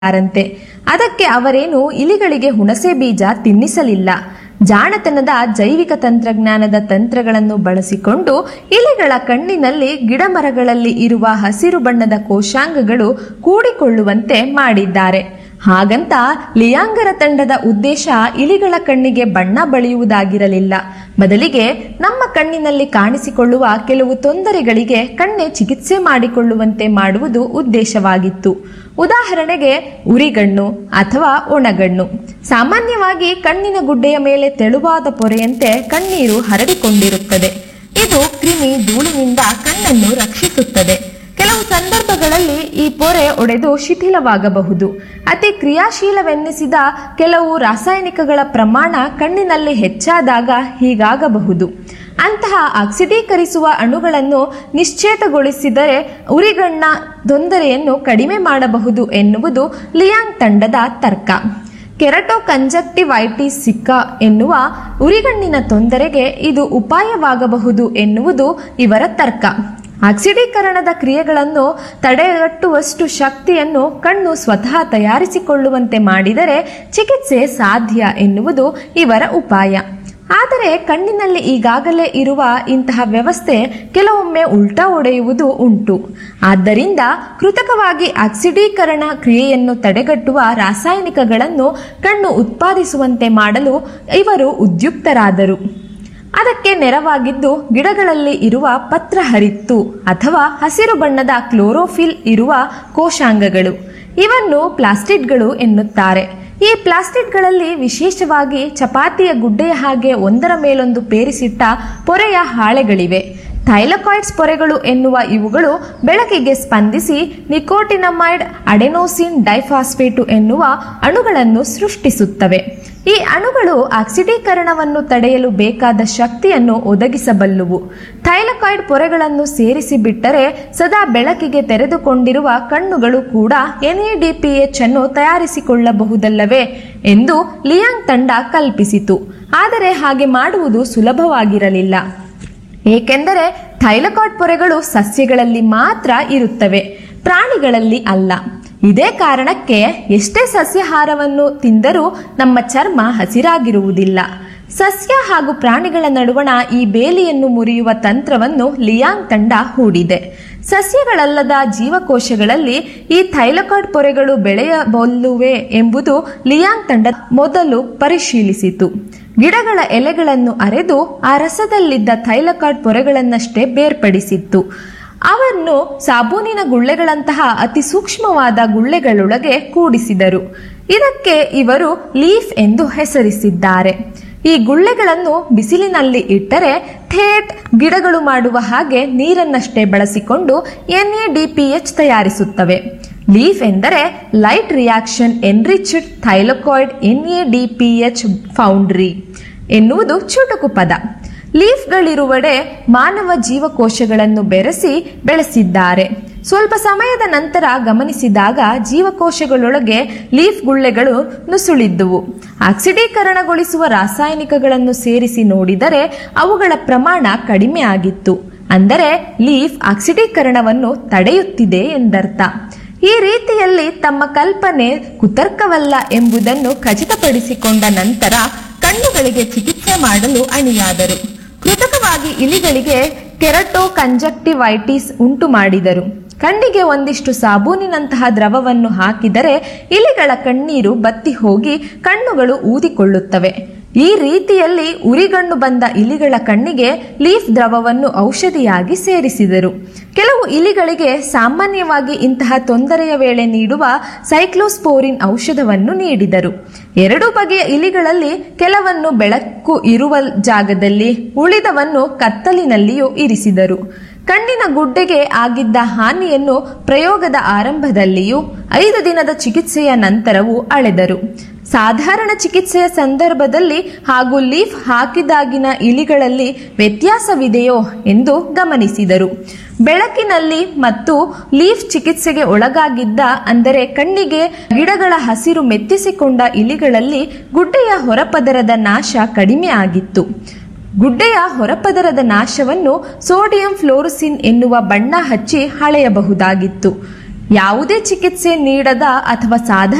ಯಾರಂತೆ ಅದಕ್ಕೆ ಅವರೇನು ಇಲಿಗಳಿಗೆ ಹುಣಸೆ ಬೀಜ ತಿನ್ನಿಸಲಿಲ್ಲ ಜಾಣತನದ ಜೈವಿಕ ತಂತ್ರಜ್ಞಾನದ ತಂತ್ರಗಳನ್ನು ಬಳಸಿಕೊಂಡು ಇಲಿಗಳ ಕಣ್ಣಿನಲ್ಲಿ ಗಿಡಮರಗಳಲ್ಲಿ ಇರುವ ಹಸಿರು ಬಣ್ಣದ ಕೋಶಾಂಗಗಳು ಕೂಡಿಕೊಳ್ಳುವಂತೆ ಮಾಡಿದ್ದಾರೆ ಹಾಗಂತ ಲಿಯಾಂಗರ ತಂಡದ ಉದ್ದೇಶ ಇಲಿಗಳ ಕಣ್ಣಿಗೆ ಬಣ್ಣ ಬಳಿಯುವುದಾಗಿರಲಿಲ್ಲ ಬದಲಿಗೆ ನಮ್ಮ ಕಣ್ಣಿನಲ್ಲಿ ಕಾಣಿಸಿಕೊಳ್ಳುವ ಕೆಲವು ತೊಂದರೆಗಳಿಗೆ ಕಣ್ಣೆ ಚಿಕಿತ್ಸೆ ಮಾಡಿಕೊಳ್ಳುವಂತೆ ಮಾಡುವುದು ಉದ್ದೇಶವಾಗಿತ್ತು ಉದಾಹರಣೆಗೆ ಉರಿಗಣ್ಣು ಅಥವಾ ಒಣಗಣ್ಣು ಸಾಮಾನ್ಯವಾಗಿ ಕಣ್ಣಿನ ಗುಡ್ಡೆಯ ಮೇಲೆ ತೆಳುವಾದ ಪೊರೆಯಂತೆ ಕಣ್ಣೀರು ಹರಡಿಕೊಂಡಿರುತ್ತದೆ ಇದು ಕ್ರಿಮಿ ಧೂಳಿನಿಂದ ಕಣ್ಣನ್ನು ರಕ್ಷಿಸುತ್ತದೆ ಕೆಲವು ಸಂದರ್ಭಗಳಲ್ಲಿ ಈ ಪೊರೆ ಒಡೆದು ಶಿಥಿಲವಾಗಬಹುದು ಅತಿ ಕ್ರಿಯಾಶೀಲವೆನ್ನಿಸಿದ ಕೆಲವು ರಾಸಾಯನಿಕಗಳ ಪ್ರಮಾಣ ಕಣ್ಣಿನಲ್ಲಿ ಹೆಚ್ಚಾದಾಗ ಹೀಗಾಗಬಹುದು ಅಂತಹ ಆಕ್ಸಿಡೀಕರಿಸುವ ಅಣುಗಳನ್ನು ನಿಶ್ಚೇತಗೊಳಿಸಿದರೆ ಉರಿಗಣ್ಣ ತೊಂದರೆಯನ್ನು ಕಡಿಮೆ ಮಾಡಬಹುದು ಎನ್ನುವುದು ಲಿಯಾಂಗ್ ತಂಡದ ತರ್ಕ ಕೆರಟೋ ಕಂಜಕ್ಟಿವೈಟಿಸ್ ಸಿಕ್ಕಾ ಎನ್ನುವ ಉರಿಗಣ್ಣಿನ ತೊಂದರೆಗೆ ಇದು ಉಪಾಯವಾಗಬಹುದು ಎನ್ನುವುದು ಇವರ ತರ್ಕ ಆಕ್ಸಿಡೀಕರಣದ ಕ್ರಿಯೆಗಳನ್ನು ತಡೆಗಟ್ಟುವಷ್ಟು ಶಕ್ತಿಯನ್ನು ಕಣ್ಣು ಸ್ವತಃ ತಯಾರಿಸಿಕೊಳ್ಳುವಂತೆ ಮಾಡಿದರೆ ಚಿಕಿತ್ಸೆ ಸಾಧ್ಯ ಎನ್ನುವುದು ಇವರ ಉಪಾಯ ಆದರೆ ಕಣ್ಣಿನಲ್ಲಿ ಈಗಾಗಲೇ ಇರುವ ಇಂತಹ ವ್ಯವಸ್ಥೆ ಕೆಲವೊಮ್ಮೆ ಉಲ್ಟಾ ಒಡೆಯುವುದು ಉಂಟು ಆದ್ದರಿಂದ ಕೃತಕವಾಗಿ ಆಕ್ಸಿಡೀಕರಣ ಕ್ರಿಯೆಯನ್ನು ತಡೆಗಟ್ಟುವ ರಾಸಾಯನಿಕಗಳನ್ನು ಕಣ್ಣು ಉತ್ಪಾದಿಸುವಂತೆ ಮಾಡಲು ಇವರು ಉದ್ಯುಕ್ತರಾದರು ಅದಕ್ಕೆ ನೆರವಾಗಿದ್ದು ಗಿಡಗಳಲ್ಲಿ ಇರುವ ಪತ್ರಹರಿತ್ತು ಅಥವಾ ಹಸಿರು ಬಣ್ಣದ ಕ್ಲೋರೋಫಿಲ್ ಇರುವ ಕೋಶಾಂಗಗಳು ಇವನ್ನು ಪ್ಲಾಸ್ಟಿಡ್ಗಳು ಎನ್ನುತ್ತಾರೆ ಈ ಪ್ಲಾಸ್ಟಿಡ್ಗಳಲ್ಲಿ ವಿಶೇಷವಾಗಿ ಚಪಾತಿಯ ಗುಡ್ಡೆಯ ಹಾಗೆ ಒಂದರ ಮೇಲೊಂದು ಪೇರಿಸಿಟ್ಟ ಪೊರೆಯ ಹಾಳೆಗಳಿವೆ ಥೈಲಕಾಯ್ಡ್ಸ್ ಪೊರೆಗಳು ಎನ್ನುವ ಇವುಗಳು ಬೆಳಕಿಗೆ ಸ್ಪಂದಿಸಿ ನಿಕೋಟಿನಮೈಡ್ ಅಡೆನೋಸಿನ್ ಡೈಫಾಸ್ಫೇಟು ಎನ್ನುವ ಅಣುಗಳನ್ನು ಸೃಷ್ಟಿಸುತ್ತವೆ ಈ ಅಣುಗಳು ಆಕ್ಸಿಡೀಕರಣವನ್ನು ತಡೆಯಲು ಬೇಕಾದ ಶಕ್ತಿಯನ್ನು ಒದಗಿಸಬಲ್ಲುವು ಥೈಲಕಾಯ್ಡ್ ಪೊರೆಗಳನ್ನು ಸೇರಿಸಿ ಬಿಟ್ಟರೆ ಸದಾ ಬೆಳಕಿಗೆ ತೆರೆದುಕೊಂಡಿರುವ ಕಣ್ಣುಗಳು ಕೂಡ ಎನ್ಎಡಿಪಿಎಚ್ ಅನ್ನು ತಯಾರಿಸಿಕೊಳ್ಳಬಹುದಲ್ಲವೇ ಎಂದು ಲಿಯಾಂಗ್ ತಂಡ ಕಲ್ಪಿಸಿತು ಆದರೆ ಹಾಗೆ ಮಾಡುವುದು ಸುಲಭವಾಗಿರಲಿಲ್ಲ ಏಕೆಂದರೆ ಥೈಲಕಾಯ್ಡ್ ಪೊರೆಗಳು ಸಸ್ಯಗಳಲ್ಲಿ ಮಾತ್ರ ಇರುತ್ತವೆ ಪ್ರಾಣಿಗಳಲ್ಲಿ ಅಲ್ಲ ಇದೇ ಕಾರಣಕ್ಕೆ ಎಷ್ಟೇ ಸಸ್ಯಾಹಾರವನ್ನು ತಿಂದರೂ ನಮ್ಮ ಚರ್ಮ ಹಸಿರಾಗಿರುವುದಿಲ್ಲ ಸಸ್ಯ ಹಾಗೂ ಪ್ರಾಣಿಗಳ ನಡುವಣ ಈ ಬೇಲಿಯನ್ನು ಮುರಿಯುವ ತಂತ್ರವನ್ನು ಲಿಯಾಂಗ್ ತಂಡ ಹೂಡಿದೆ ಸಸ್ಯಗಳಲ್ಲದ ಜೀವಕೋಶಗಳಲ್ಲಿ ಈ ಥೈಲಕಾಯ್ಡ್ ಪೊರೆಗಳು ಬೆಳೆಯಬಲ್ಲುವೆ ಎಂಬುದು ಲಿಯಾಂಗ್ ತಂಡ ಮೊದಲು ಪರಿಶೀಲಿಸಿತು ಗಿಡಗಳ ಎಲೆಗಳನ್ನು ಅರೆದು ಆ ರಸದಲ್ಲಿದ್ದ ಥೈಲಕಾಯ್ಡ್ ಪೊರೆಗಳನ್ನಷ್ಟೇ ಬೇರ್ಪಡಿಸಿತ್ತು ಅವನ್ನು ಸಾಬೂನಿನ ಗುಳ್ಳೆಗಳಂತಹ ಅತಿ ಸೂಕ್ಷ್ಮವಾದ ಗುಳ್ಳೆಗಳೊಳಗೆ ಕೂಡಿಸಿದರು ಇದಕ್ಕೆ ಇವರು ಲೀಫ್ ಎಂದು ಹೆಸರಿಸಿದ್ದಾರೆ ಈ ಗುಳ್ಳೆಗಳನ್ನು ಬಿಸಿಲಿನಲ್ಲಿ ಇಟ್ಟರೆ ಥೇಟ್ ಗಿಡಗಳು ಮಾಡುವ ಹಾಗೆ ನೀರನ್ನಷ್ಟೇ ಬಳಸಿಕೊಂಡು ಎನ್ಎಡಿಪಿಎಚ್ ತಯಾರಿಸುತ್ತವೆ ಲೀಫ್ ಎಂದರೆ light reaction enriched thylakoid NADPH foundry ಎನ್ನುವುದು ಚುಟುಕು ಪದ ಲೀಫ್ಗಳಿರುವಡೆ ಮಾನವ ಜೀವಕೋಶಗಳನ್ನು ಬೆರೆಸಿ ಬೆಳೆಸಿದ್ದಾರೆ ಸ್ವಲ್ಪ ಸಮಯದ ನಂತರ ಗಮನಿಸಿದಾಗ ಜೀವಕೋಶಗಳೊಳಗೆ ಲೀಫ್ ಗುಳ್ಳೆಗಳು ನುಸುಳಿದ್ದುವು ಆಕ್ಸಿಡೀಕರಣಗೊಳಿಸುವ ರಾಸಾಯನಿಕಗಳನ್ನು ಸೇರಿಸಿ ನೋಡಿದರೆ ಅವುಗಳ ಪ್ರಮಾಣ ಕಡಿಮೆ ಆಗಿತ್ತು ಅಂದರೆ ಲೀಫ್ ಆಕ್ಸಿಡೀಕರಣವನ್ನು ತಡೆಯುತ್ತಿದೆ ಎಂದರ್ಥ ಈ ರೀತಿಯಲ್ಲಿ ತಮ್ಮ ಕಲ್ಪನೆ ಕುತರ್ಕವಲ್ಲ ಎಂಬುದನ್ನು ಖಚಿತಪಡಿಸಿಕೊಂಡ ನಂತರ ಕಣ್ಣುಗಳಿಗೆ ಚಿಕಿತ್ಸೆ ಮಾಡಲು ಅಣಿಯಾದರು ಕೃತಕವಾಗಿ ಇಲಿಗಳಿಗೆ ಕೆರಟೋ ಕಂಜಕ್ಟಿವೈಟಿಸ್ ಉಂಟು ಮಾಡಿದರು ಕಣ್ಣಿಗೆ ಒಂದಿಷ್ಟು ಸಾಬೂನಿನಂತಹ ದ್ರವವನ್ನು ಹಾಕಿದರೆ ಇಲಿಗಳ ಕಣ್ಣೀರು ಬತ್ತಿ ಹೋಗಿ ಕಣ್ಣುಗಳು ಊದಿಕೊಳ್ಳುತ್ತವೆ ಈ ರೀತಿಯಲ್ಲಿ ಉರಿಗಣ್ಣು ಬಂದ ಇಲಿಗಳ ಕಣ್ಣಿಗೆ ಲೀಫ್ ದ್ರವವನ್ನು ಔಷಧಿಯಾಗಿ ಸೇರಿಸಿದರು ಕೆಲವು ಇಲಿಗಳಿಗೆ ಸಾಮಾನ್ಯವಾಗಿ ಇಂತಹ ತೊಂದರೆಯ ವೇಳೆ ನೀಡುವ ಸೈಕ್ಲೋಸ್ಪೋರಿನ್ ಔಷಧವನ್ನು ನೀಡಿದರು ಎರಡು ಬಗೆಯ ಇಲಿಗಳಲ್ಲಿ ಕೆಲವನ್ನು ಬೆಳಕು ಇರುವ ಜಾಗದಲ್ಲಿ ಉಳಿದವನ್ನು ಕತ್ತಲಿನಲ್ಲಿಯೂ ಇರಿಸಿದರು ಕಣ್ಣಿನ ಗುಡ್ಡೆಗೆ ಆಗಿದ್ದ ಹಾನಿಯನ್ನು ಪ್ರಯೋಗದ ಆರಂಭದಲ್ಲಿಯೂ ಐದು ದಿನದ ಚಿಕಿತ್ಸೆಯ ನಂತರವೂ ಅಳೆದರು ಸಾಧಾರಣ ಚಿಕಿತ್ಸೆಯ ಸಂದರ್ಭದಲ್ಲಿ ಹಾಗೂ ಲೀಫ್ ಹಾಕಿದಾಗಿನ ಇಲಿಗಳಲ್ಲಿ ವ್ಯತ್ಯಾಸವಿದೆಯೋ ಎಂದು ಗಮನಿಸಿದರು ಬೆಳಕಿನಲ್ಲಿ ಮತ್ತು ಲೀಫ್ ಚಿಕಿತ್ಸೆಗೆ ಒಳಗಾಗಿದ್ದ ಅಂದರೆ ಕಣ್ಣಿಗೆ ಗಿಡಗಳ ಹಸಿರು ಮೆತ್ತಿಸಿಕೊಂಡ ಇಲಿಗಳಲ್ಲಿ ಗುಡ್ಡೆಯ ಹೊರಪದರದ ನಾಶ ಕಡಿಮೆ ಆಗಿತ್ತು ಗುಡ್ಡೆಯ ಹೊರಪದರದ ನಾಶವನ್ನು ಸೋಡಿಯಂ ಫ್ಲೋರಸಿನ್ ಎನ್ನುವ ಬಣ್ಣ ಹಚ್ಚಿ ಹಳೆಯಬಹುದಾಗಿತ್ತು ಯಾವುದೇ ಚಿಕಿತ್ಸೆ ನೀಡದ ಅಥವಾ ಸಾಧಾರಣ